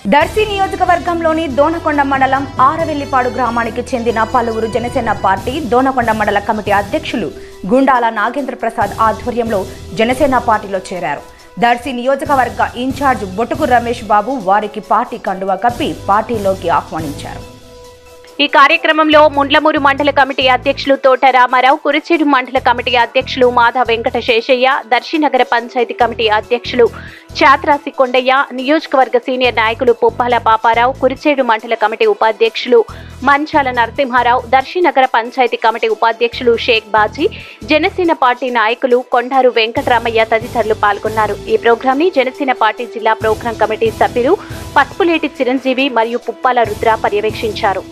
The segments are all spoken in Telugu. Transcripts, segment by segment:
దర్శి నియోజకవర్గంలోని దోనకొండ మండలం ఆరవెల్లిపాడు గ్రామానికి చెందిన పలువురు జనసేన పార్టీ దోనకొండ మండల కమిటీ అధ్యక్షులు గుండాల నాగేంద్ర ప్రసాద్ ఆధ్వర్యంలో జనసేన పార్టీలో చేరారు దర్శి నియోజకవర్గ ఇన్ఛార్జ్ బొటుకు రమేష్ బాబు వారికి పార్టీ కండువా కప్పి పార్టీలోకి ఆహ్వానించారు ఈ కార్యక్రమంలో ముండ్లమూరు మండల కమిటీ అధ్యక్షులు తోట రామారావు కురిచేడు మండల కమిటీ అధ్యక్షులు మాధవ వెంకట శేషయ్య దర్శినగర పంచాయతీ కమిటీ అధ్యక్షులు చాత్రాసి కొండయ్య నియోజకవర్గ సీనియర్ నాయకులు పుప్పాల పాపారావు కురిచేడు మండల కమిటీ ఉపాధ్యక్షులు మంచాల నరసింహారావు దర్శినగర పంచాయతీ కమిటీ ఉపాధ్యక్షులు షేక్ బాజీ జనసేన పార్టీ నాయకులు కొండారు వెంకటరామయ్య తదితరులు పాల్గొన్నారు ఈ ప్రోగ్రాం ని జనసేన పార్టీ జిల్లా ప్రోగ్రాం కమిటీ సభ్యులు పసుపులేటి చిరంజీవి మరియు పుప్పాల రుద్ర పర్యవేక్షించారు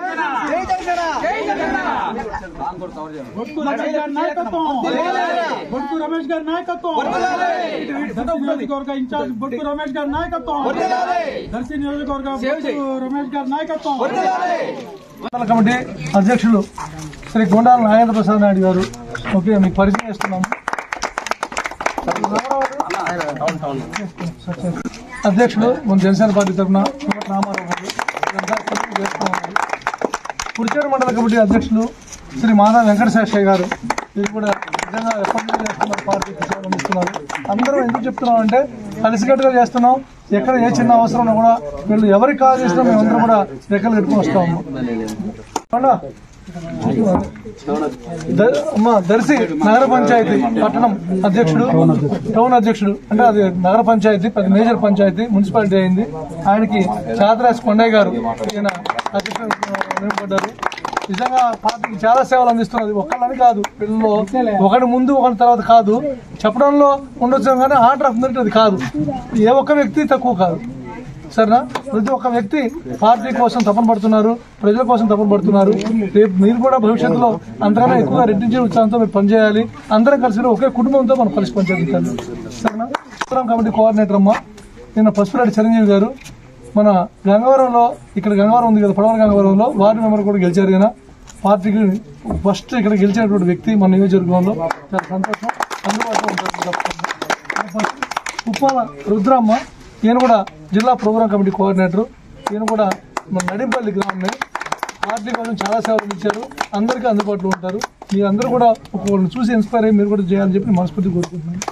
బొట్టు రమేష్ గారి నాయకత్వం బొట్టు రమేష్ గారి నాయకత్వం దర్శి నియోజకవర్గ ఇన్ఛార్జ్ బొట్టు రమేష్ గారి నాయకత్వం దర్శి నియోజకవర్గ బొట్టు రమేష్ గారి నాయకత్వం మండల కమిటీ అధ్యక్షులు శ్రీ గొండాల నాగేంద్ర ప్రసాద్ నాయుడు గారు ఓకే మీకు పరిచయం చేస్తున్నాము అధ్యక్షుడు మన జనసేన పార్టీ తరఫున కోమటి రామారావు గారు వీళ్ళంతా కలిసి చేస్తున్నాము. కురిచేరు మండల కమిటీ అధ్యక్షులు శ్రీ మాధవ వెంకటశేషయ్య గారు వీరు కూడా నిజంగా ఎప్పటి నుంచి చేస్తున్నారు పార్టీకి సేవలు అందిస్తున్నారు అందరం ఎందుకు చెప్తున్నాం అంటే కలిసికట్టుగా చేస్తున్నాం ఎక్కడ ఏ చిన్న అవసరం ఉన్నా కూడా వీళ్ళు ఎవరికి కాల్ చేసినా మేమందరం కూడా రెక్కలు కట్టుకుని వస్తాము అవునా? ద- అమ్మ దర్శి నగర పంచాయతీ పట్టణం అధ్యక్షుడు టౌన్ అధ్యక్షుడు అంటే అది నగర పంచాయతీ పెద్ద మేజర్ పంచాయతీ మున్సిపాలిటీ అయింది ఆయనకి చాదరాజ్ కొండయ్య గారు ఈయన అధ్యక్షుడు నిలబడ్డారు నిజంగా పార్టీకి చాలా సేవలు అందిస్తున్నది ఒకళ్ళని కాదు పిల్లలు ఒకటి ముందు ఒకటి తర్వాత కాదు చెప్పడంలో ఉండొచ్చు కానీ ఆర్డర్ ఆఫ్ మెరిట్ అది కాదు ఏ ఒక్క వ్యక్తి తక్కువ కాదు సరేనా ప్రతి ఒక్క వ్యక్తి పార్టీ కోసం తపన పడుతున్నారు ప్రజల కోసం తపన పడుతున్నారు రేపు మీరు కూడా భవిష్యత్తులో అంతకన్నా ఎక్కువగా రెడ్డించే ఉత్సాహంతో మీరు పనిచేయాలి అందరం కలిసి ఒకే కుటుంబంతో మనం కలిసి పనిచేయాలి సరేనా ప్రోగ్రామ్ కమిటీ కోఆర్డినేటర్ అమ్మ నిన్న పసుపురెడ్డి చిరంజీవి గారు మన గంగవరంలో ఇక్కడ గంగవరం ఉంది కదా పడవల గంగవరంలో వార్డు మెంబర్ కూడా గెలిచారు ఈయన పార్టీకి ఫస్ట్ ఇక్కడ గెలిచినటువంటి వ్యక్తి మన నియోజకవర్గంలో చాలా సంతోషం అందుబాటులో ఉంటారు తప్పకుండా. ఉప్పాల రుద్రమ్మ ఈయన కూడా జిల్లా ప్రోగ్రామ్ కమిటీ కోఆర్డినేటర్ ఈయన కూడా మన నడింపల్లి గ్రామం పార్టీ కోసం చాలా సేవలు ఇచ్చారు అందరికీ అందుబాటులో ఉంటారు మీరు అందరూ కూడా ఒకరిని చూసి ఇన్స్పైర్ అయ్యి మీరు కూడా చేయాలని చెప్పి మనస్ఫూర్తి కోరుకుంటున్నాను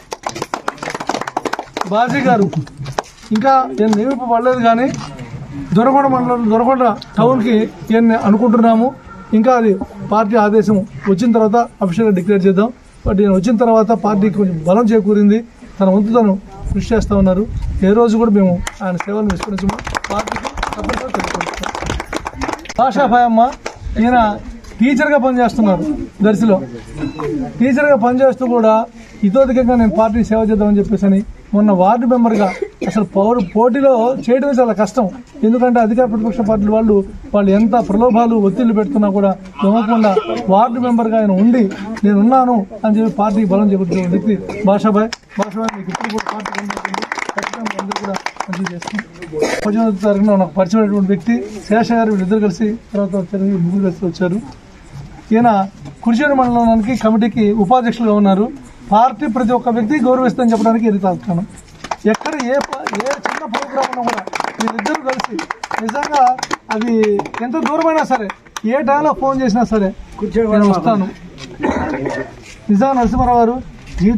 బాజీ గారు ఇంకా నేను నియమింపబడలేదు కానీ దొరకొండ మండలం దొరకొండ టౌన్కి ఈయన్ని అనుకుంటున్నాము ఇంకా అది పార్టీ ఆదేశం వచ్చిన తర్వాత అఫీషియల్గా డిక్లేర్ చేద్దాం బట్ ఈయన వచ్చిన తర్వాత పార్టీకి కొంచెం బలం చేకూరింది తన వంతు తను కృషి చేస్తూ ఉన్నారు ఏ రోజు కూడా మేము ఆయన సేవలను విస్మరించము పార్టీకి తప్పనిసరిగా తెలుసుకుంటాం భాషాభాయమ్మ ఈయన టీచర్గా పనిచేస్తున్నారు దర్శిలో టీచర్గా పనిచేస్తూ కూడా ఇతోధికంగా నేను పార్టీ సేవ చేద్దామని చెప్పేసి అని మొన్న వార్డు మెంబర్గా అసలు పౌరు పోటీలో చేయడమే చాలా కష్టం ఎందుకంటే అధికార ప్రతిపక్ష పార్టీల వాళ్ళు వాళ్ళు ఎంత ప్రలోభాలు ఒత్తిళ్లు పెడుతున్నా కూడా దొంగకుండా వార్డు మెంబర్గా ఆయన ఉండి నేను ఉన్నాను అని చెప్పి పార్టీ బలం చేపట్టిన వ్యక్తి భాషాభాయ్ భాషాభాయ్ మీకు ఇప్పుడు కూడా పార్టీ కనబడుతుంది. ఖచ్చితంగా మీ అందరూ కూడా మంచిగా చేస్తాం పద్దెనిమిది తారీఖున నాకు పరిచయమైనటువంటి వ్యక్తి శేష గారు వీళ్ళిద్దరు కలిసి తర్వాత వచ్చారు ముగ్గురు కలిసి వచ్చారు ఈయన కురిచేరు మండలానికి కమిటీకి ఉపాధ్యక్షులుగా ఉన్నారు పార్టీ ప్రతి ఒక్క వ్యక్తి గౌరవిస్తుందని చెప్పడానికి ఇది తాగుతాను ఎక్కడ ఏ ప- ఏ చిన్న ప్రోగ్రామ్ ఉన్నా కూడా వీళ్ళిద్దరూ కలిసి నిజంగా అది ఎంత దూరమైనా సరే ఏ టైంలో ఫోన్ చేసినా సరే నేను వస్తాను నిజంగా నరసింహారావు గారు